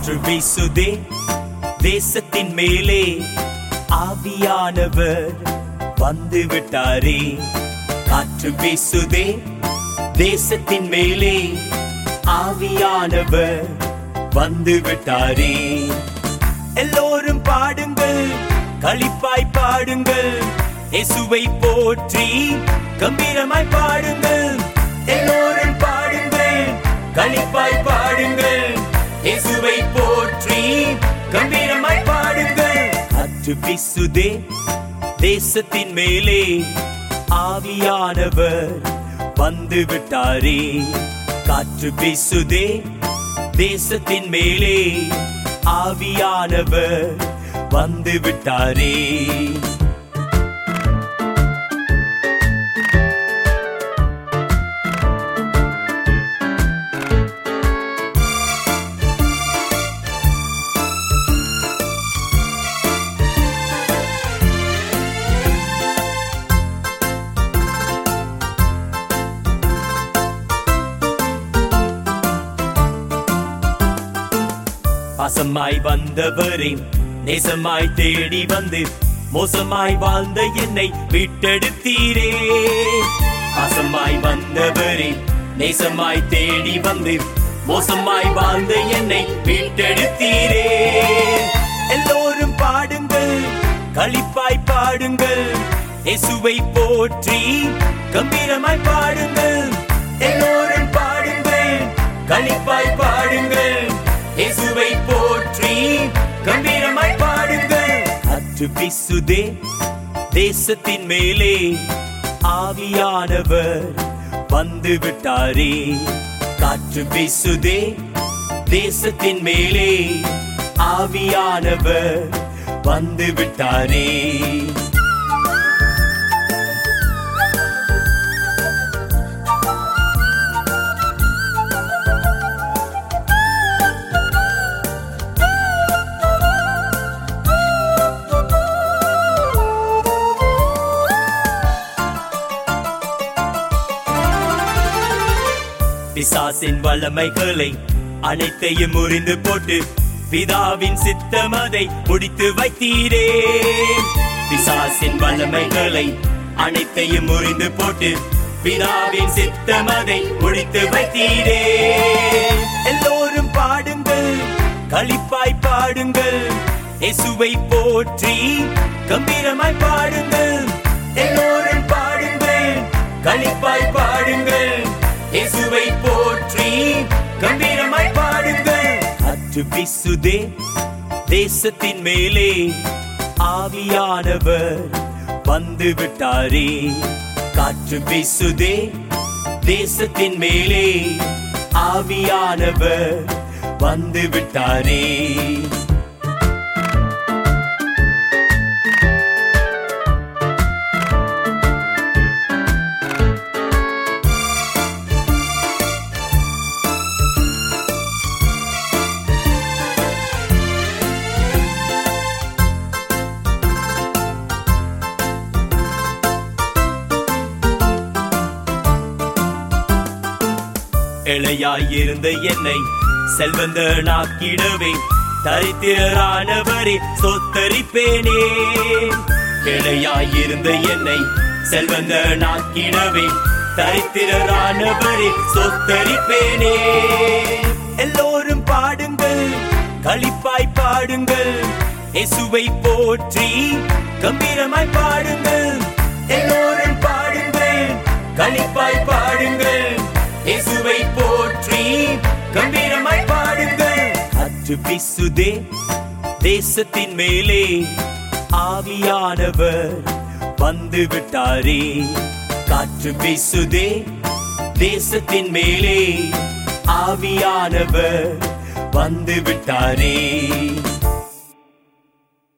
காற்று வீசுதே தேசத்தின் மேலே ஆவியானவர் வந்து விட்டாரே காற்று வீசுதே தேசத்தின் மேலே ஆவியானவர் வந்து விட்டாரே எல்லோரும் பாடுங்கள் களிப்பாய் பாடுங்கள் இயேசுவை போற்றி கம்பீரமாய் பாடுங்கள் எல்லோரும் பாடுங்கள் களிப்பாய் பாடுங்கள் இயேசுவை போற்றி கம்பீரமாய் பாடுங்கள் அற்று பிசுதே தேசத்தின் மேலே ஆவியானவர் வந்து விட்டாரே காற்று வீசுதே தேசத்தின் மேலே ஆவியானவர் வந்து விட்டாரே பாசமாய் வந்தவரே நேசமாய் தேடி வந்து மோசமாய் வாழ்ந்த என்னை விட்டெடுத்தீரே பாசமாய் வந்தவரே நேசமாய் தேடி வந்து மோசமாய் வாழ்ந்த என்னை விட்டெடுத்தீரே எல்லோரும் பாடுங்கள் களிப்பாய் பாடுங்கள் இயேசுவை போற்றி கம்பீரமாய் பாடுங்கள் எல்லோரும் பாடுங்கள் களிப்பாய் பாடுங்கள் இயேசுவை போற்றி கம்பீரமாய் பாடுங்கள் அற்று பிசுதே தேசத்தின் மேலே ஆவியானவர் வந்து விட்டாரே காற்று வீசுதே தேசத்தின் மேலே ஆவியானவர் வந்து விட்டாரே பிசாசின் வல்லமைகளை அனைத்தையும் முறிந்து போட்டு பிதாவின் சித்தம் அதை முடித்து வைத்தீரே பிசாசின் வல்லமைகளை அனைத்தையும் முறிந்து போட்டு பிதாவின் சித்தம் அதை முடித்து வைத்தீரே எல்லோரும் பாடுங்கள் களிப்பாய் பாடுங்கள் இயேசுவை போற்றி கம்பீரமாய் பாடுங்கள் எல்லோரும் பாடுங்கள் களிப்பாய் பாடுங்கள் இயேசுவை போற்றி கம்பீரமாய் பாடுங்கள் அற்று பிசுதே தேசத்தின் மேலே ஆவியானவர் வந்து விட்டாரே காற்று வீசுதே தேசத்தின் மேலே ஆவியானவர் வந்து விட்டாரே இளையாயிருந்த என்னை செல்வந்தனாக்கிடவே தரித்திரரானவரே சொத்தரிப்பேனே இளையாயிருந்த என்னை செல்வந்தனாக்கிடவே தரித்திரரானவரே சொத்தரிப்பேனே எல்லோரும் பாடுங்கள் களிப்பாய் பாடுங்கள் இயேசுவை போற்றி கம்பீரமாய் பாடுங்கள் எல்லோரும் பாடுங்கள் களிப்பாய் பாடுங்கள் இயேசுவை போற்றி கம்பீரமாய் பாடுங்கள் அற்று பிசுதே தேசத்தின் மேலே ஆவியானவர் வந்து விட்டாரே காற்று வீசுதே தேசத்தின் மேலே ஆவியானவர் வந்து விட்டாரே